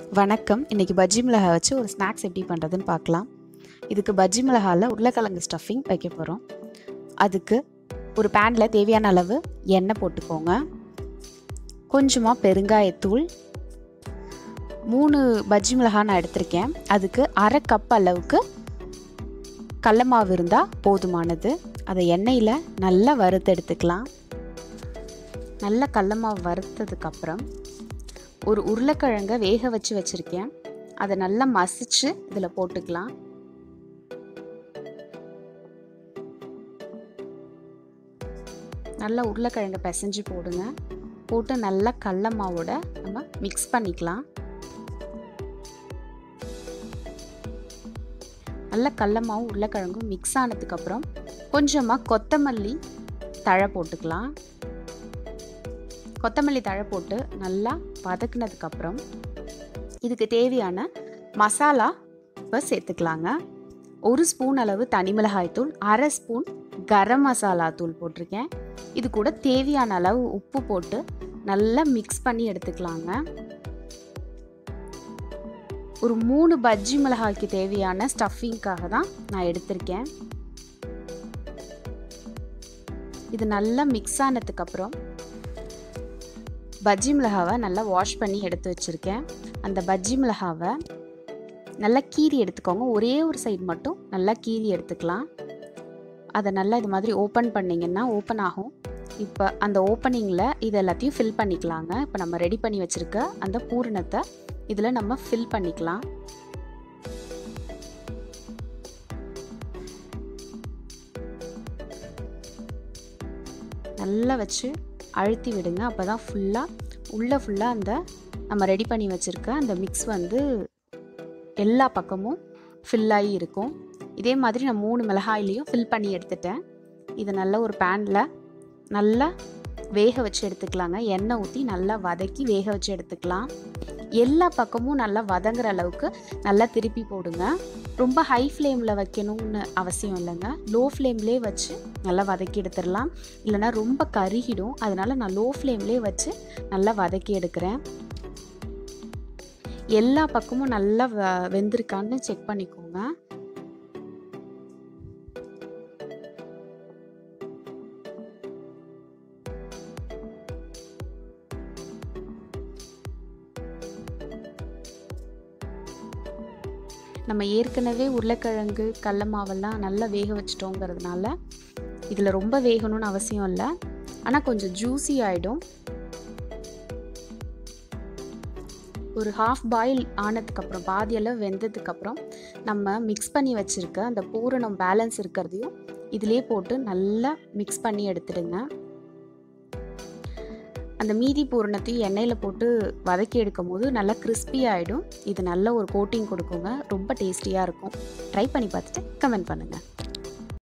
வணக்கம் இன்றைக்கி பஜ்ஜி மிளகாய் வச்சு ஒரு ஸ்நாக்ஸ் எப்படி பண்ணுறதுன்னு பார்க்கலாம் இதுக்கு பஜ்ஜி மிளகாயில் உருளைக்கிழங்கு ஸ்டஃபிங் வைக்க போகிறோம் அதுக்கு ஒரு பேனில் தேவையான அளவு எண்ணெய் போட்டுக்கோங்க கொஞ்சமாக பெருங்காயத்தூள் மூணு பஜ்ஜி மிளகாய் நான் எடுத்திருக்கேன் அதுக்கு அரை கப் அளவுக்கு கடல மாவு இருந்தால் போதுமானது அதை எண்ணெயில் நல்லா வறுத்து எடுத்துக்கலாம் நல்லா கடல மாவு வறுத்ததுக்கப்புறம் ஒரு உருளைக்கிழங்க வேக வச்சு வச்சுருக்கேன் அதை நல்லா மசிச்சு இதில் போட்டுக்கலாம் நல்லா உருளைக்கிழங்க பிசைஞ்சு போடுங்க போட்டு நல்லா கடல மாவோட நம்ம மிக்ஸ் பண்ணிக்கலாம் நல்லா கடல மாவும் உருளைக்கிழங்கும் மிக்ஸ் ஆனதுக்கப்புறம் கொஞ்சமாக கொத்தமல்லி தழை போட்டுக்கலாம் கொத்தமல்லி தழை போட்டு நல்லா வதக்குனதுக்கப்புறம் இதுக்கு தேவையான மசாலா இப்போ சேர்த்துக்கலாங்க ஒரு ஸ்பூன் அளவு தனி மிளகாய் தூள் அரை ஸ்பூன் கரம் மசாலா தூள் போட்டிருக்கேன் இது கூட தேவையான அளவு உப்பு போட்டு நல்லா மிக்ஸ் பண்ணி எடுத்துக்கலாங்க ஒரு மூணு பஜ்ஜி மிளகாய்க்கு தேவையான ஸ்டஃபிங்காக தான் நான் எடுத்திருக்கேன் இது நல்லா மிக்ஸ் ஆனதுக்கப்புறம் பஜ்ஜி மிளகாவை நல்லா வாஷ் பண்ணி எடுத்து வச்சுருக்கேன் அந்த பஜ்ஜி மிளகாவை நல்லா கீறி எடுத்துக்கோங்க ஒரே ஒரு சைடு மட்டும் நல்லா கீறி எடுத்துக்கலாம் அதை நல்லா இது மாதிரி ஓப்பன் பண்ணிங்கன்னா ஓப்பன் ஆகும் இப்போ அந்த ஓப்பனிங்கில் இது எல்லாத்தையும் ஃபில் பண்ணிக்கலாங்க இப்போ நம்ம ரெடி பண்ணி வச்சுருக்க அந்த பூரணத்தை இதில் நம்ம ஃபில் பண்ணிக்கலாம் நல்லா வச்சு அழுத்தி விடுங்க அப்போ தான் ஃபுல்லாக உள்ளே ஃபுல்லாக அந்த நம்ம ரெடி பண்ணி வச்சுருக்க அந்த மிக்ஸ் வந்து எல்லா பக்கமும் ஃபில்லாகி இருக்கும் இதே மாதிரி நான் மூணு மிளகாயிலையும் ஃபில் பண்ணி எடுத்துட்டேன் இதை நல்ல ஒரு பேனில் நல்லா வேக வச்சு எடுத்துக்கலாங்க எண்ணெய் ஊற்றி நல்லா வதக்கி வேக வச்சு எடுத்துக்கலாம் எல்லா பக்கமும் நல்லா வதங்குற அளவுக்கு நல்லா திருப்பி போடுங்க ரொம்ப ஹை ஃப்ளேமில் வைக்கணும்னு அவசியம் இல்லைங்க லோ ஃப்ளேம்லேயே வச்சு நல்லா வதக்கி எடுத்துடலாம் இல்லைனா ரொம்ப கருகிடும் அதனால நான் லோ ஃப்ளேம்லேயே வச்சு நல்லா வதக்கி எடுக்கிறேன் எல்லா பக்கமும் நல்லா வ வெந்திருக்கான்னு செக் பண்ணிக்கோங்க நம்ம ஏற்கனவே உருளைக்கிழங்கு கடல மாவெல்லாம் நல்லா வேக வச்சிட்டோங்கிறதுனால இதில் ரொம்ப வேகணும்னு அவசியம் இல்லை ஆனால் கொஞ்சம் ஜூஸி ஆகிடும் ஒரு ஹாஃப் பாயில் ஆனதுக்கப்புறம் பாதியெல்லாம் வெந்ததுக்கப்புறம் நம்ம மிக்ஸ் பண்ணி வச்சுருக்க அந்த பூரணம் பேலன்ஸ் இருக்கிறதையும் இதிலே போட்டு நல்லா மிக்ஸ் பண்ணி எடுத்துடுங்க அந்த மீதி பூரணத்தையும் எண்ணெயில் போட்டு வதக்கி எடுக்கும் போது நல்லா கிறிஸ்பி ஆகிடும் இது நல்ல ஒரு கோட்டிங் கொடுக்குங்க ரொம்ப டேஸ்டியாக இருக்கும் ட்ரை பண்ணி பார்த்துட்டு கமெண்ட் பண்ணுங்கள்